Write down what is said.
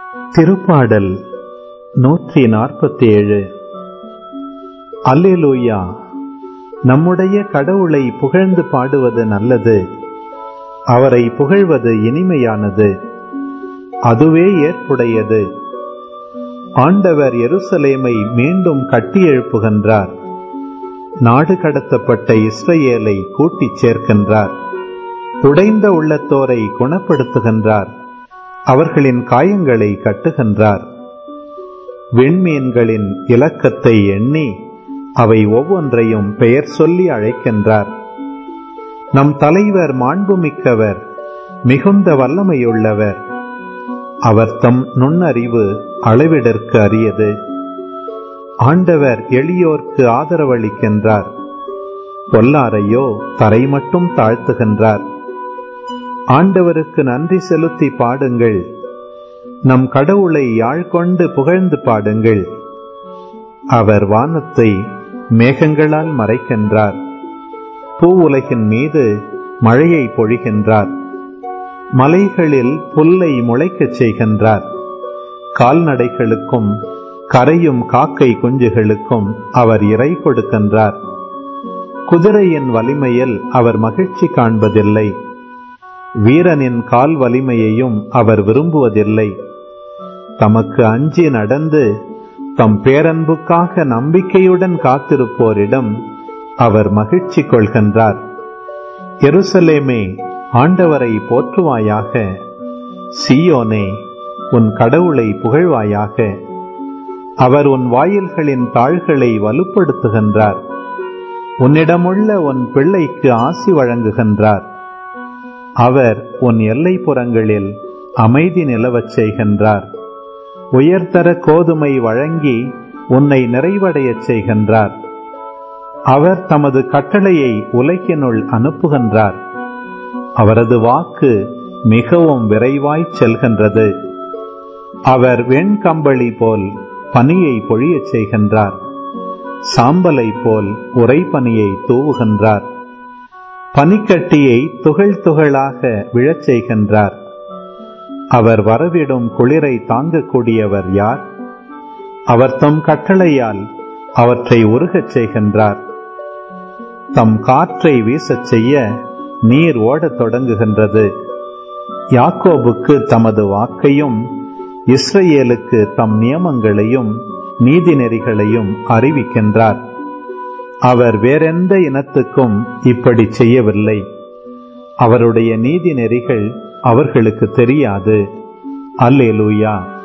திருப்பாடல் நூற்றி நாற்பத்தி ஏழு அல்லேலூயா நம்முடைய கடவுளை புகழ்ந்து பாடுவது நல்லது அவரை புகழ்வது இனிமையானது அதுவே ஏற்புடையது ஆண்டவர் எருசலேமை மீண்டும் கட்டி எழுப்புகின்றார் நாடு கடத்தப்பட்ட இஸ்ரேலை கூட்டிச் சேர்க்கின்றார் உடைந்த உள்ளத்தோரை குணப்படுத்துகின்றார் அவர்களின் காயங்களை கட்டுகின்றார் விண்மீன்களின் இலக்கத்தை எண்ணி அவை ஒவ்வொன்றையும் பெயர் சொல்லி அழைக்கின்றார் நம் தலைவர் மாண்புமிக்கவர் மிகுந்த வல்லமையுள்ளவர் அவர் தம் நுண்ணறிவு அளவிடற்கு அரியது ஆண்டவர் எளியோர்க்கு ஆதரவளிக்கின்றார் பொல்லாரையோ தரை மட்டும் தாழ்த்துகின்றார் ஆண்டவருக்கு நன்றி செலுத்தி பாடுங்கள் நம் கடவுளை யாழ் கொண்டு புகழ்ந்து பாடுங்கள் அவர் வானத்தை மேகங்களால் மறைக்கின்றார் பூவுலகின் மீது மழையை பொழிகின்றார் மலைகளில் புல்லை முளைக்கச் செய்கின்றார் கால்நடைகளுக்கும் கரையும் காக்கை குஞ்சுகளுக்கும் அவர் இறை கொடுக்கின்றார் குதிரையின் வலிமையில் அவர் மகிழ்ச்சி காண்பதில்லை வீரனின் கால் வலிமையையும் அவர் விரும்புவதில்லை தமக்கு அஞ்சி நடந்து தம் பேரன்புக்காக நம்பிக்கையுடன் காத்திருப்போரிடம் அவர் மகிழ்ச்சி கொள்கின்றார் எருசலேமே ஆண்டவரை போற்றுவாயாக சியோனே உன் கடவுளை புகழ்வாயாக அவர் உன் வாயில்களின் தாள்களை வலுப்படுத்துகின்றார் உன்னிடமுள்ள உன் பிள்ளைக்கு ஆசி வழங்குகின்றார் அவர் உன் எல்லைப்புறங்களில் அமைதி நிலவச் செய்கின்றார் உயர்தர கோதுமை வழங்கி உன்னை நிறைவடையச் செய்கின்றார் அவர் தமது கட்டளையை உலகினுள் அனுப்புகின்றார் அவரது வாக்கு மிகவும் விரைவாய்ச் செல்கின்றது அவர் வெண்கம்பளி போல் பனியை பொழியச் செய்கின்றார் சாம்பலை போல் உறைபனியை தூவுகின்றார் பனிக்கட்டியை துகள் துகளாக விழச் செய்கின்றார் அவர் வரவிடும் குளிரை தாங்கக்கூடியவர் யார் அவர் தம் கட்டளையால் அவற்றை உருகச் செய்கின்றார் தம் காற்றை வீசச் செய்ய நீர் ஓடத் தொடங்குகின்றது யாக்கோபுக்கு தமது வாக்கையும் இஸ்ரேலுக்கு தம் நியமங்களையும் நீதி நெறிகளையும் அறிவிக்கின்றார் அவர் வேறெந்த இனத்துக்கும் இப்படி செய்யவில்லை அவருடைய நீதி நெறிகள் அவர்களுக்கு தெரியாது அல்லேலூயா